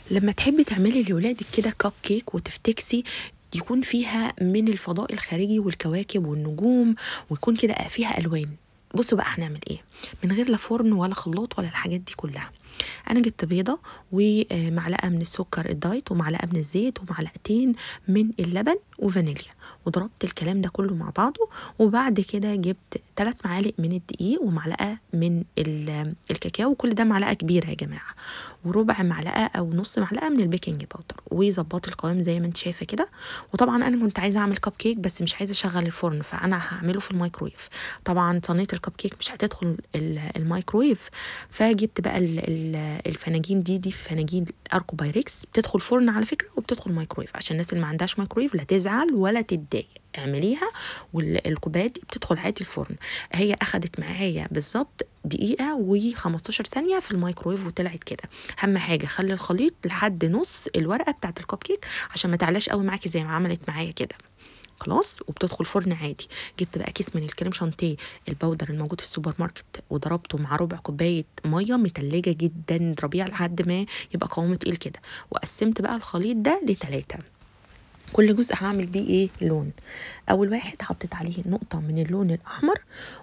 لما تحبي تعملي لولادك كده كب كيك وتفتكسي يكون فيها من الفضاء الخارجي والكواكب والنجوم ويكون كده فيها الوان بصوا بقى هنعمل ايه من غير لا فرن ولا خلاط ولا الحاجات دي كلها انا جبت بيضه ومعلقه من السكر الدايت ومعلقه من الزيت ومعلقتين من اللبن وفانيليا وضربت الكلام ده كله مع بعضه وبعد كده جبت ثلاث معالق من الدقيق ومعلقه من ال- الكاكاو كل ده معلقه كبيره يا جماعه وربع معلقه او نص معلقه من البيكنج باودر وظبطت القوام زي ما انت شايفه كده وطبعا انا كنت عايزه اعمل كب كيك بس مش عايزه اشغل الفرن فانا هعمله في الميكرويف طبعا صينيه الكب كيك مش هتدخل ال- الميكرويف فجبت بقى ال- ال- الفناجين دي دي فناجين اركو بايركس بتدخل فرن على فكره وبتدخل ميكرويف عشان الناس اللي ما عندهاش ميكرويف لا تزعل ولا تتضايق اعمليها والكوبايات دي بتدخل عادي الفرن هي اخدت معايا بالظبط دقيقه و15 ثانيه في الميكرويف وطلعت كده اهم حاجه خلي الخليط لحد نص الورقه بتاعه الكب كيك عشان ما تعلاش قوي معاكي زي ما عملت معايا كده خلاص وبتدخل فرن عادي جبت بقى كيس من الكريم شانتيه البودر الموجود في السوبر ماركت وضربته مع ربع كوبايه ميه متلجه جدا اضربيها لحد ما يبقى قوامه تقيل كده وقسمت بقى الخليط ده لتلاتة كل جزء هعمل بيه ايه لون اول واحد حطيت عليه نقطه من اللون الاحمر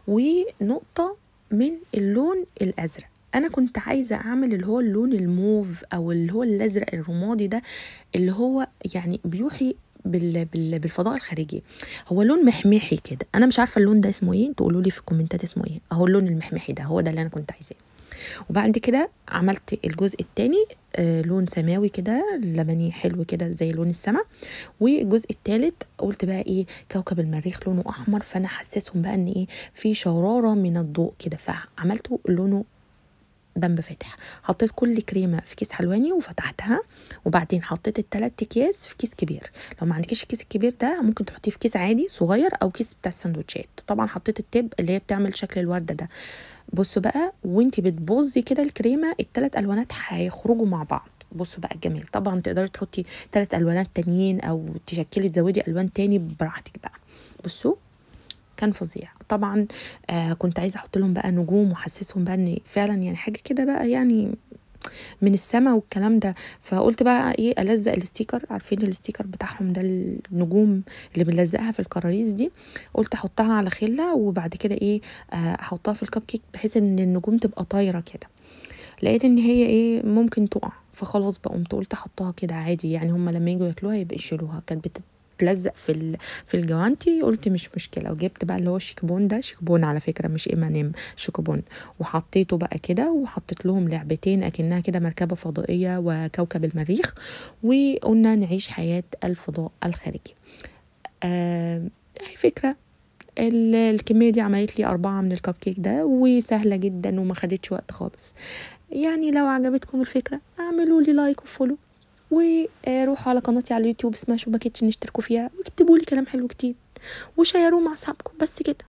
ونقطه من اللون الازرق انا كنت عايزه اعمل اللي هو اللون الموف او اللي هو الازرق الرمادي ده اللي هو يعني بيوحي بال... بال... بالفضاء الخارجي هو لون محمحي كده انا مش عارفه اللون ده اسمه ايه تقولوا لي في الكومنتات اسمه ايه اهو اللون المحمحي ده هو ده اللي انا كنت عايزاه وبعد كده عملت الجزء التاني آه لون سماوي كده لبني حلو كده زي لون السماء والجزء التالت قلت بقى ايه كوكب المريخ لونه احمر فانا حسسهم بقى ان ايه في شراره من الضوء كده فعملته لونه بامب فاتح حطيت كل كريمه في كيس حلواني وفتحتها وبعدين حطيت التلات اكياس في كيس كبير لو ما عندكيش الكيس الكبير ده ممكن تحطيه في كيس عادي صغير او كيس بتاع السندوتشات طبعا حطيت التب اللي هي بتعمل شكل الورده ده بصوا بقى وانتي بتبوظي كده الكريمه التلات الوانات هيخرجوا مع بعض بصوا بقى الجمال طبعا تقدري تحطي تلات الوانات تانيين او تشكلي تزودي الوان تاني براحتك بقى بصوا كان فظيع طبعا آه كنت عايزه احط لهم بقى نجوم واحسسهم بقى ان فعلا يعني حاجه كده بقى يعني من السما والكلام ده فقلت بقى ايه الزق الاستيكر عارفين الاستيكر بتاعهم ده النجوم اللي بنلزقها في الكراريس دي قلت احطها على خله وبعد كده ايه آه، احطها في الكب كيك بحيث ان النجوم تبقى طايره كده لقيت ان هي ايه ممكن تقع فخلاص بقى قمت قلت احطها كده عادي يعني هم لما يجوا ياكلوها يبقى يشيلوها كانت بتتلزق في ال... في الجوانتي قلت مش مشكله وجبت بقى اللي هو الشيكبون ده شيكبون على فكره مش امانيم شيكبون وحطيته بقى كده وحطيت لهم لعبتين اكنها كده مركبه فضائيه وكوكب المريخ وقلنا نعيش حياه الفضاء الخارجي آه هي فكره ال- الكميه دي عملت لي اربعه من الكب كيك ده وسهله جدا وما خدتش وقت خالص يعني لو عجبتكم الفكره اعملوا لي لايك وفولو وروحوا على قناتي على اليوتيوب اسمها شو ما كيتشن اشتركوا فيها واكتبوا لي كلام حلو كتير وشيروه مع اصحابكم بس كده